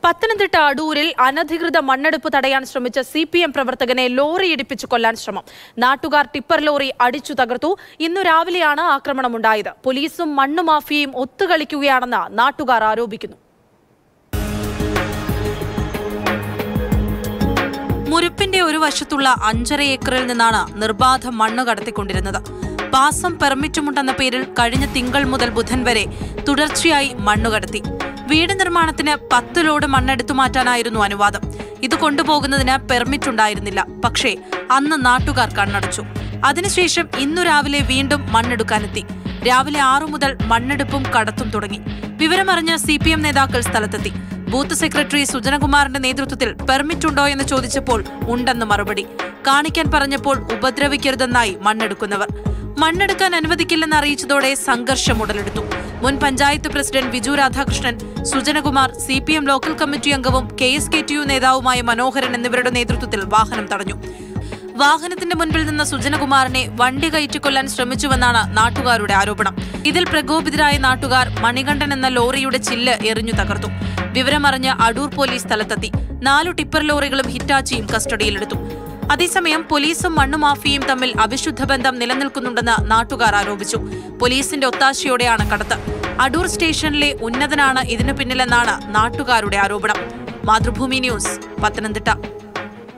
പത്തനംതിട്ട അടൂരിൽ അനധികൃത മണ്ണെടുപ്പ് തടയാൻ ശ്രമിച്ച സി പി എം പ്രവർത്തകനെ ലോറി ഇടിപ്പിച്ചു കൊല്ലാൻ ശ്രമം നാട്ടുകാർ ടിപ്പർ ലോറി അടിച്ചു തകർത്തു ഇന്നു രാവിലെയാണ് ആക്രമണമുണ്ടായത് പോലീസും മണ്ണു മാഫിയയും ഒത്തുകളിക്കുകയാണെന്ന് നാട്ടുകാർ ആരോപിക്കുന്നു മുരുപ്പിന്റെ ഒരു വശത്തുള്ള അഞ്ചര ഏക്കറിൽ നിന്നാണ് നിർബാധം മണ്ണ് കടത്തിക്കൊണ്ടിരുന്നത് പാസം പെർമിറ്റുമുണ്ടെന്ന പേരിൽ കഴിഞ്ഞ തിങ്കൾ മുതൽ ബുധൻ വരെ തുടർച്ചയായി മണ്ണ് കടത്തി വീട് നിർമ്മാണത്തിന് പത്ത് ലോഡ് മണ്ണെടുത്തു മാറ്റാനായിരുന്നു അനുവാദം ഇത് കൊണ്ടുപോകുന്നതിന് പെർമിറ്റ് ഉണ്ടായിരുന്നില്ല പക്ഷേ അന്ന് നാട്ടുകാർ കണ്ണടച്ചു അതിനുശേഷം ഇന്നു രാവിലെ വീണ്ടും മണ്ണെടുക്കാനെത്തി രാവിലെ ആറു മുതൽ മണ്ണെടുപ്പും കടത്തും തുടങ്ങി വിവരമറിഞ്ഞ സി പി എം നേതാക്കൾ സ്ഥലത്തെത്തി ബൂത്ത് സെക്രട്ടറി സുജനകുമാറിന്റെ നേതൃത്വത്തിൽ പെർമിറ്റ് ഉണ്ടോ എന്ന് ചോദിച്ചപ്പോൾ ഉണ്ടെന്ന് മറുപടി കാണിക്കാൻ പറഞ്ഞപ്പോൾ ഉപദ്രവിക്കരുതെന്നായി മണ്ണെടുക്കുന്നവർ മണ്ണെടുക്കാൻ അനുവദിക്കില്ലെന്ന് അറിയിച്ചതോടെ സംഘർഷം ഉടലെടുത്തു മുൻ panchayat president Viju Radhakrishnan Sujanakumar C P M local committee അംഗവും K S K T U നേതാവുമായ മനോഹരൻ എന്നിവരുടെ നേതൃത്വത്തിൽ വാഹനം തടഞ്ഞു വാഹനത്തിന്റെ മുൻപിൽ നിന്ന സുജനകുമാറിനെ വണ്ടി കയറ്റിക്കൊല്ലാൻ ശ്രമിച്ചുവെന്നാണ് നാട്ടുകാരുടെ ആരോപണം ഇതിൽ പ്രകോപിതരായ നാട്ടുകാർ മണികണ്ഠൻ എന്ന ലോറിയുടെ ചില്ല് എറിഞ്ഞു തകർത്തു വിവരമറിഞ്ഞ് അടൂർ പോലീസ് സ്ഥലത്തെത്തി നാലു ടിപ്പർ ലോറികളും ഹിറ്റാച്ചിയും കസ്റ്റഡിയിലെടുത്തു അതേസമയം പോലീസും മണ്ണുമാഫിയയും തമ്മിൽ അവിശുദ്ധ ബന്ധം നിലനിൽക്കുന്നുണ്ടെന്ന് നാട്ടുകാർ ആരോപിച്ചു പോലീസിന്റെ ഒത്താശയോടെയാണ് കടത്ത് അടൂർ സ്റ്റേഷനിലെ ഉന്നതനാണ് ഇതിനു പിന്നിലെന്നാണ് നാട്ടുകാരുടെ ആരോപണം മാതൃഭൂമി ന്യൂസ് പത്തനംതിട്ട